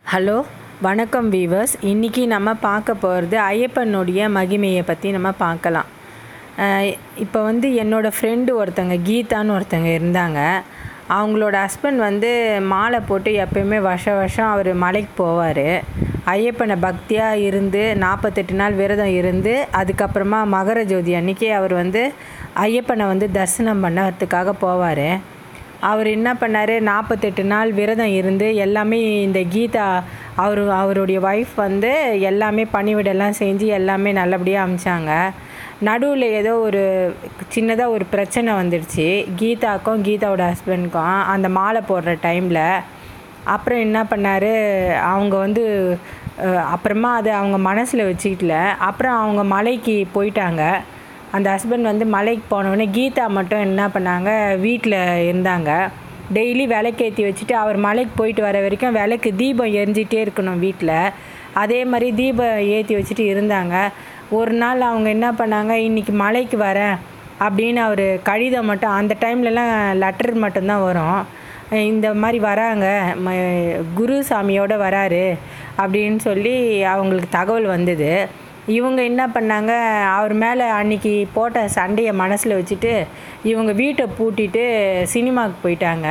hello வணக்கம் viewers இன்றைக்கி நம்ம பார்க்க போகிறது ஐயப்பனுடைய மகிமையை பற்றி நம்ம பார்க்கலாம் இப்போ வந்து என்னோடய ஃப்ரெண்டு ஒருத்தங்க கீதான்னு ஒருத்தங்க இருந்தாங்க அவங்களோட ஹஸ்பண்ட் வந்து மாலை போட்டு எப்பயுமே வருஷ வருஷம் அவர் மலைக்கு போவார் ஐயப்பனை பக்தியாக இருந்து நாற்பத்தெட்டு நாள் விரதம் இருந்து அதுக்கப்புறமா மகர ஜோதி அன்றைக்கி அவர் வந்து ஐயப்பனை வந்து தரிசனம் பண்ணறதுக்காக போவார் அவர் என்ன பண்ணார் நாற்பத்தெட்டு நாள் விரதம் இருந்து எல்லாமே இந்த கீதா அவர் அவருடைய ஒய்ஃப் வந்து எல்லாமே பணிவிடெல்லாம் செஞ்சு எல்லாமே நல்லபடியாக அமிச்சாங்க நடுவில் ஏதோ ஒரு சின்னதாக ஒரு பிரச்சனை வந்துடுச்சு கீதாக்கும் கீதாவோட ஹஸ்பண்டுக்கும் அந்த மாலை போடுற டைமில் அப்புறம் என்ன பண்ணார் அவங்க வந்து அப்புறமா அதை அவங்க மனசில் வச்சுக்கிட்டல அப்புறம் அவங்க மலைக்கு போயிட்டாங்க அந்த ஹஸ்பண்ட் வந்து மலைக்கு போனவுடனே கீதா மட்டும் என்ன பண்ணாங்க வீட்டில் இருந்தாங்க டெய்லி விளக்கேற்றி வச்சுட்டு அவர் மலைக்கு போயிட்டு வர வரைக்கும் விளக்கு தீபம் எரிஞ்சிட்டே இருக்கணும் வீட்டில் அதே மாதிரி தீபம் ஏற்றி வச்சுட்டு இருந்தாங்க ஒரு நாள் அவங்க என்ன பண்ணாங்க இன்றைக்கி மலைக்கு வரேன் அப்படின்னு அவர் கடிதம் மட்டும் அந்த டைம்லலாம் லெட்டர் மட்டும்தான் வரும் இந்த மாதிரி வராங்க ம குருசாமியோடு வராரு அப்படின்னு சொல்லி அவங்களுக்கு தகவல் வந்தது இவங்க என்ன பண்ணாங்க அவர் மேலே அன்றைக்கி போட்ட சண்டையை மனசில் வச்சுட்டு இவங்க வீட்டை பூட்டிட்டு சினிமாவுக்கு போயிட்டாங்க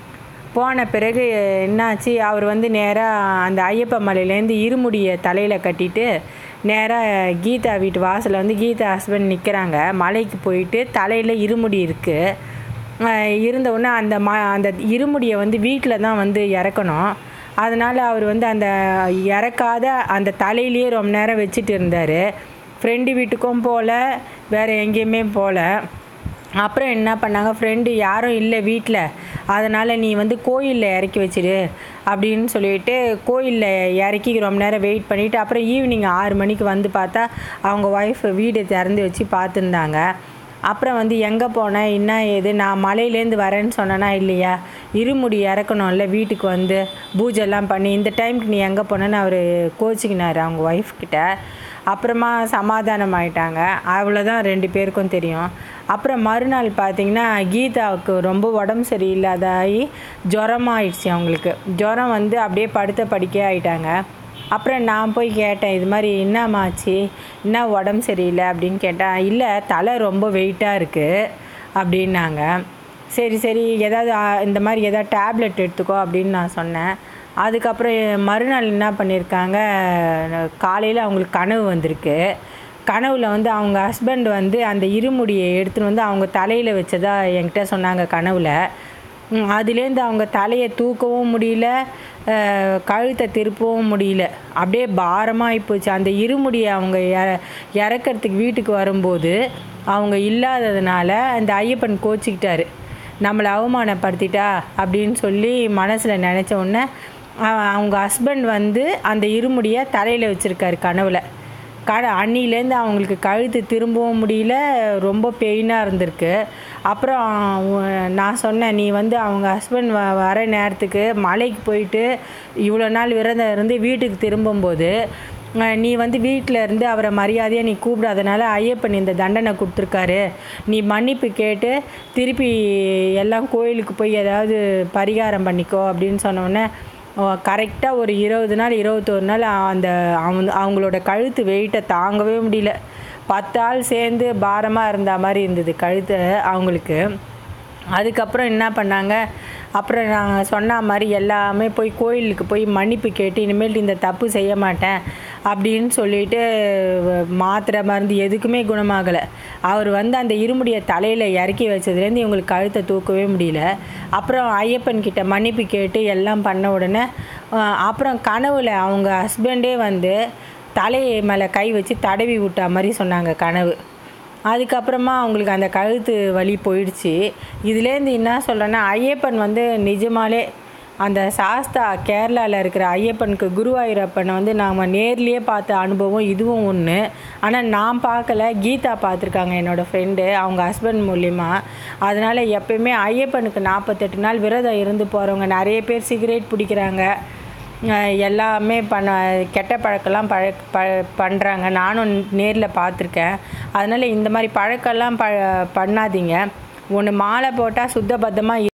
போன பிறகு என்னாச்சு அவர் வந்து நேராக அந்த ஐயப்ப மலையிலேருந்து இருமுடியை தலையில் கட்டிட்டு நேராக கீதா வீட்டு வாசலில் வந்து கீதா ஹஸ்பண்ட் நிற்கிறாங்க மலைக்கு போயிட்டு தலையில் இருமுடி இருக்குது இருந்தவுடனே அந்த ம அந்த இருமுடியை வந்து வீட்டில் தான் வந்து இறக்கணும் அதனால் அவர் வந்து அந்த இறக்காத அந்த தலையிலேயே ரொம்ப நேரம் வச்சுட்டு இருந்தார் ஃப்ரெண்டு வீட்டுக்கும் போகல வேறு எங்கேயுமே போகல அப்புறம் என்ன பண்ணாங்க ஃப்ரெண்டு யாரும் இல்லை வீட்டில் அதனால் நீ வந்து கோயிலில் இறக்கி வச்சிடு அப்படின்னு சொல்லிட்டு கோயிலில் இறக்கி ரொம்ப நேரம் வெயிட் பண்ணிவிட்டு அப்புறம் ஈவினிங் ஆறு மணிக்கு வந்து பார்த்தா அவங்க ஒய்ஃப் வீடு திறந்து வச்சு பார்த்துருந்தாங்க அப்புறம் வந்து எங்கே போனேன் என்ன ஏது நான் மலையிலேருந்து வரேன்னு சொன்னேன்னா இல்லையா இருமுடி இறக்கணும்ல வீட்டுக்கு வந்து பூஜைலாம் பண்ணி இந்த டைமுக்கு நீ எங்கே போனேன்னு அவர் கோச்சிக்கினார் அவங்க ஒய்ஃப்கிட்ட அப்புறமா சமாதானம் ஆயிட்டாங்க அவ்வளோதான் ரெண்டு பேருக்கும் தெரியும் அப்புறம் மறுநாள் பார்த்திங்கன்னா கீதாவுக்கு ரொம்ப உடம்பு சரியில்லாதாகி ஜுரமாயிடுச்சு அவங்களுக்கு ஜுரம் வந்து அப்படியே படுத்த படிக்க ஆயிட்டாங்க அப்புறம் நான் போய் கேட்டேன் இது மாதிரி என்னம்மாச்சு என்ன உடம்பு சரியில்லை அப்படின்னு கேட்டேன் இல்லை தலை ரொம்ப வெயிட்டாக இருக்குது அப்படின்னாங்க சரி சரி ஏதாவது இந்த மாதிரி ஏதாவது டேப்லெட் எடுத்துக்கோ அப்படின்னு நான் சொன்னேன் அதுக்கப்புறம் மறுநாள் என்ன பண்ணியிருக்காங்க காலையில் அவங்களுக்கு கனவு வந்திருக்கு கனவுல வந்து அவங்க ஹஸ்பண்ட் வந்து அந்த இருமுடியை எடுத்துன்னு வந்து அவங்க தலையில் வச்சதா என்கிட்ட சொன்னாங்க கனவுல அதுலேருந்து அவங்க தலையை தூக்கவும் முடியல கழுத்தை திருப்பவும் முடியல அப்படியே பாரமாக போச்சு அந்த இருமுடியை அவங்க இறக்கிறதுக்கு வீட்டுக்கு வரும்போது அவங்க இல்லாததுனால அந்த ஐயப்பன் கோச்சிக்கிட்டாரு நம்மளை அவமானப்படுத்திட்டா அப்படின்னு சொல்லி மனசில் நினச்ச உடனே அவங்க ஹஸ்பண்ட் வந்து அந்த இருமுடியை தலையில் வச்சுருக்காரு கனவில் கட அன்னிலேருந்து அவங்களுக்கு கழுத்து திரும்பவும் முடியல ரொம்ப பெயினாக இருந்திருக்கு அப்புறம் நான் சொன்னேன் நீ வந்து அவங்க ஹஸ்பண்ட் வ வர நேரத்துக்கு மலைக்கு போயிட்டு இவ்வளோ நாள் விரதம் இருந்து வீட்டுக்கு திரும்பும்போது நீ வந்து வீட்டில் இருந்து அவரை மரியாதையாக நீ கூப்பிடாதனால ஐயப்பன் இந்த தண்டனை கொடுத்துருக்காரு நீ மன்னிப்பு கேட்டு திருப்பி எல்லாம் கோயிலுக்கு போய் ஏதாவது பரிகாரம் பண்ணிக்கோ அப்படின்னு சொன்னோடனே கரெக்டாக ஒரு இருபது நாள் இருபத்தொரு நாள் அந்த அவங்க அவங்களோட கழுத்து வெயிட்டை தாங்கவே முடியல பத்து ஆள் சேர்ந்து பாரமாக இருந்த மாதிரி இருந்தது கழுத்து அவங்களுக்கு அதுக்கப்புறம் என்ன பண்ணாங்க அப்புறம் நாங்கள் சொன்ன மாதிரி எல்லாமே போய் கோயிலுக்கு போய் மன்னிப்பு கேட்டு இனிமேல் இந்த தப்பு செய்ய மாட்டேன் அப்படின்னு சொல்லிட்டு மாத்திரை மருந்து எதுக்குமே குணமாகலை அவர் வந்து அந்த இருமுடியை தலையில் இறக்கி வச்சதுலேருந்து இவங்களுக்கு கழுத்தை தூக்கவே முடியல அப்புறம் ஐயப்பன் கிட்ட மன்னிப்பு கேட்டு எல்லாம் பண்ண உடனே அப்புறம் கனவில் அவங்க ஹஸ்பண்டே வந்து தலை மேலே கை வச்சு தடவி விட்டா மாதிரி சொன்னாங்க கனவு அதுக்கப்புறமா அவங்களுக்கு அந்த கழுத்து வலி போயிடுச்சு இதுலேருந்து என்ன சொல்கிறேன்னா ஐயப்பன் வந்து நிஜமாலே அந்த சாஸ்தா கேரளாவில் இருக்கிற ஐயப்பனுக்கு குருவாயூரப்பனை வந்து நாம் நேர்லேயே பார்த்த அனுபவம் இதுவும் ஒன்று ஆனால் நான் பார்க்கல கீதா பார்த்துருக்காங்க என்னோடய ஃப்ரெண்டு அவங்க ஹஸ்பண்ட் மூலிமா அதனால் எப்பயுமே ஐயப்பனுக்கு நாற்பத்தெட்டு நாள் விரதம் இருந்து போகிறவங்க நிறைய பேர் சிகரெட் பிடிக்கிறாங்க எல்லாமே பண்ண கெட்ட பழக்கெல்லாம் பழ ப பண்ணுறாங்க நானும் நேரில் பார்த்துருக்கேன் அதனால் இந்த மாதிரி பழக்கெல்லாம் ப பண்ணாதீங்க ஒன்று மாலை போட்டால் சுத்தபத்தமாக